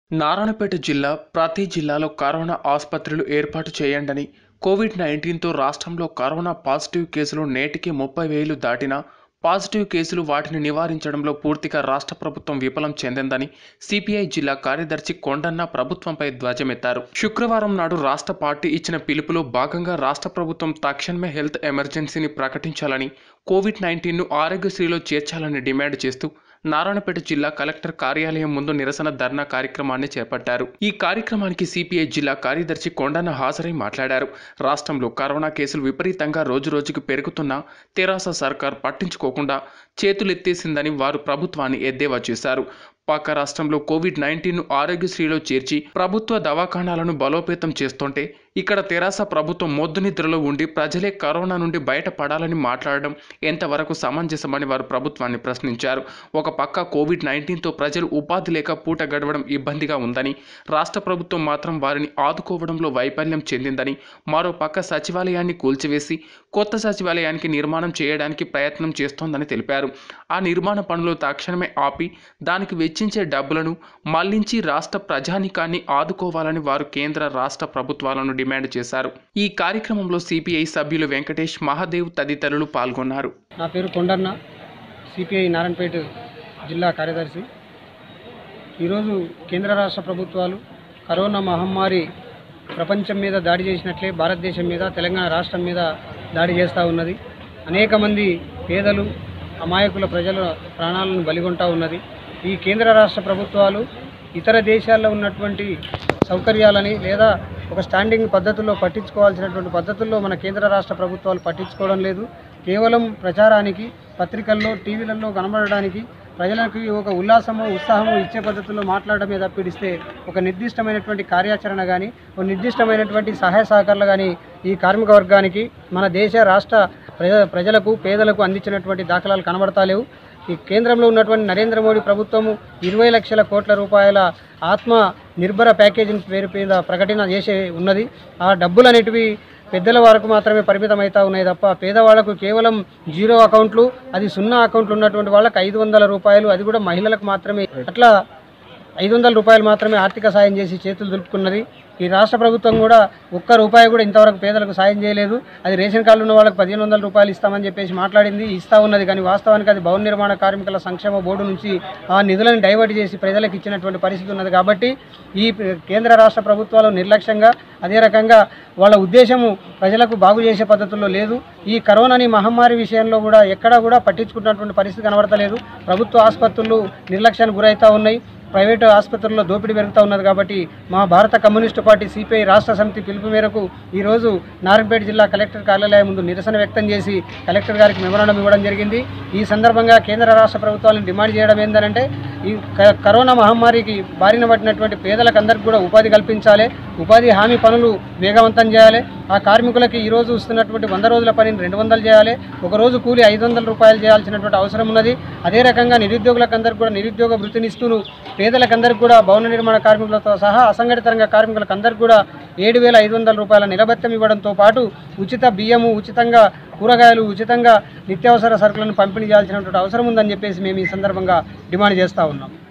నారాయణపేట జిల్లా ప్రతి జిల్లాలో కరోనా ఆసుపత్రులు ఏర్పాటు చేయండని కోవిడ్ నైన్టీన్తో రాష్ట్రంలో కరోనా పాజిటివ్ కేసులు నేటికి ముప్పై వేలు దాటినా పాజిటివ్ కేసులు వాటిని నివారించడంలో పూర్తిగా రాష్ట్ర ప్రభుత్వం విఫలం చెందిందని సిపిఐ జిల్లా కార్యదర్శి కొండన్న ప్రభుత్వంపై ధ్వజమెత్తారు శుక్రవారం నాడు రాష్ట్ర పార్టీ ఇచ్చిన పిలుపులో భాగంగా రాష్ట్ర ప్రభుత్వం తక్షణమే హెల్త్ ఎమర్జెన్సీని ప్రకటించాలని కోవిడ్ నైన్టీన్ను ఆరోగ్యశ్రీలో చేర్చాలని డిమాండ్ చేస్తూ నారాయణపేట జిల్లా కలెక్టర్ కార్యాలయం ముందు నిరసన ధర్నా కార్యక్రమాన్ని చేపట్టారు ఈ కార్యక్రమానికి సిపిఐ జిల్లా కార్యదర్శి కొండన్న హాజరై మాట్లాడారు రాష్ట్రంలో కరోనా కేసులు విపరీతంగా రోజురోజుకు పెరుగుతున్నా తెరాస సర్కార్ పట్టించుకోకుండా చేతులెత్తేసిందని వారు ప్రభుత్వాన్ని ఎద్దేవా చేశారు పక్క రాష్ట్రంలో కోవిడ్ నైన్టీన్ను ఆరోగ్యశ్రీలో చేర్చి ప్రభుత్వ దవాఖానాలను బలోపేతం చేస్తుంటే ఇక్కడ తెరాస ప్రభుత్వం మొద్దు నిద్రలో ఉండి ప్రజలే కరోనా నుండి బయటపడాలని మాట్లాడడం ఎంతవరకు సమంజసమని వారు ప్రభుత్వాన్ని ప్రశ్నించారు ఒక పక్క కోవిడ్ నైన్టీన్తో ప్రజలు ఉపాధి లేక పూట గడవడం ఇబ్బందిగా ఉందని రాష్ట్ర ప్రభుత్వం మాత్రం వారిని ఆదుకోవడంలో వైఫల్యం చెందిందని మరో పక్క సచివాలయాన్ని కూల్చివేసి కొత్త సచివాలయానికి నిర్మాణం చేయడానికి ప్రయత్నం చేస్తోందని తెలిపారు ఆ నిర్మాణ పనులు తక్షణమే ఆపి దానికి వెచ్చించే డబ్బులను మళ్లించి రాష్ట్ర ప్రజానికాన్ని ఆదుకోవాలని వారు కేంద్ర రాష్ట్ర ప్రభుత్వాలను డిమాండ్ చేశారు ఈ కార్యక్రమంలో సిపిఐ సభ్యులు వెంకటేష్ మహాదేవ్ తదితరులు పాల్గొన్నారు నా పేరు కొండన్న సిపిఐ నారాయణపేట జిల్లా కార్యదర్శి ఈరోజు కేంద్ర రాష్ట్ర ప్రభుత్వాలు కరోనా మహమ్మారి ప్రపంచం మీద దాడి చేసినట్లే భారతదేశం మీద తెలంగాణ రాష్ట్రం మీద దాడి చేస్తూ ఉన్నది అనేక మంది పేదలు అమాయకుల ప్రజల ప్రాణాలను బలిగొంటా ఉన్నది ఈ కేంద్ర రాష్ట్ర ప్రభుత్వాలు ఇతర దేశాల్లో ఉన్నటువంటి సౌకర్యాలని లేదా ఒక స్టాండింగ్ పద్ధతుల్లో పట్టించుకోవాల్సినటువంటి పద్ధతుల్లో మన కేంద్ర రాష్ట్ర ప్రభుత్వాలు పట్టించుకోవడం లేదు కేవలం ప్రచారానికి పత్రికల్లో టీవీలలో కనబడడానికి ప్రజలకు ఒక ఉల్లాసము ఉత్సాహము ఇచ్చే పద్ధతుల్లో మాట్లాడమే తప్పిడిస్తే ఒక నిర్దిష్టమైనటువంటి కార్యాచరణ కానీ ఒక నిర్దిష్టమైనటువంటి సహాయ సహకారాలు కానీ ఈ కార్మిక వర్గానికి మన దేశ రాష్ట్ర ప్రజ ప్రజలకు పేదలకు అందించినటువంటి దాఖలాలు కనబడతాలేవు ఈ కేంద్రంలో ఉన్నటువంటి నరేంద్ర మోడీ ప్రభుత్వము ఇరవై లక్షల కోట్ల రూపాయల ఆత్మ నిర్భర ప్యాకేజీని పేరు మీద ప్రకటన చేసే ఉన్నది ఆ డబ్బులు అనేటివి పెద్దల వరకు మాత్రమే పరిమితం అవుతా ఉన్నాయి తప్ప పేదవాళ్లకు కేవలం జీరో అకౌంట్లు అది సున్నా అకౌంట్లు ఉన్నటువంటి వాళ్ళకి ఐదు వందల రూపాయలు అది కూడా మహిళలకు మాత్రమే అట్లా ఐదు వందల రూపాయలు మాత్రమే ఆర్థిక సాయం చేసి చేతులు దులుపుకున్నది ఈ రాష్ట్ర ప్రభుత్వం కూడా ఒక్క రూపాయి కూడా ఇంతవరకు పేదలకు సాయం చేయలేదు అది రేషన్ కార్డు ఉన్న వాళ్ళకి పదిహేను వందల రూపాయలు ఇస్తామని చెప్పేసి మాట్లాడింది ఇస్తా ఉన్నది కానీ వాస్తవానికి అది భవన నిర్మాణ కార్మికుల సంక్షేమ బోర్డు నుంచి ఆ నిధులను డైవర్ట్ చేసి ప్రజలకు ఇచ్చినటువంటి పరిస్థితి ఉన్నది కాబట్టి ఈ కేంద్ర రాష్ట్ర ప్రభుత్వాలు నిర్లక్ష్యంగా అదే రకంగా వాళ్ళ ఉద్దేశము ప్రజలకు బాగు చేసే పద్ధతుల్లో లేదు ఈ కరోనాని మహమ్మారి విషయంలో కూడా ఎక్కడా కూడా పట్టించుకున్నటువంటి పరిస్థితి కనబడతలేదు ప్రభుత్వ ఆసుపత్రులు నిర్లక్ష్యానికి గురవుతూ ఉన్నాయి ప్రైవేటు ఆసుపత్రుల్లో దోపిడీ పెరుగుతూ ఉన్నది కాబట్టి మా భారత కమ్యూనిస్టు పార్టీ సిపిఐ రాష్ట్ర సమితి పిలుపు మేరకు ఈరోజు నారాయణపేట జిల్లా కలెక్టర్ కార్యాలయం ముందు నిరసన వ్యక్తం చేసి కలెక్టర్ గారికి మెమరాండం ఇవ్వడం జరిగింది ఈ సందర్భంగా కేంద్ర రాష్ట్ర ప్రభుత్వాలను డిమాండ్ చేయడం ఏంటంటే ఈ క- కరోనా మహమ్మారికి బారిన పడినటువంటి పేదలకు అందరికీ కూడా ఉపాధి కల్పించాలి ఉపాధి హామీ పనులు వేగవంతం చేయాలి ఆ కార్మికులకి ఈ రోజు వస్తున్నటువంటి వంద రోజుల పనిని రెండు వందలు చేయాలి ఒక రోజు కూలి ఐదు వందల రూపాయలు చేయాల్సినటువంటి అవసరం ఉన్నది అదే రకంగా నిరుద్యోగులకు అందరికీ కూడా నిరుద్యోగ వృత్తినిస్తూ పేదలకందరికీ కూడా భవన నిర్మాణ కార్మికులతో సహా అసంఘటిత రంగ కార్మికులకు అందరికీ కూడా ఏడు వేల ఐదు వందల రూపాయల నిలబెత్తం ఇవ్వడంతో పాటు ఉచిత బియ్యము ఉచితంగా కూరగాయలు ఉచితంగా నిత్యావసర సరుకులను పంపిణీ చేయాల్సినటువంటి అవసరం ఉందని చెప్పేసి మేము ఈ సందర్భంగా డిమాండ్ చేస్తూ ఉన్నాం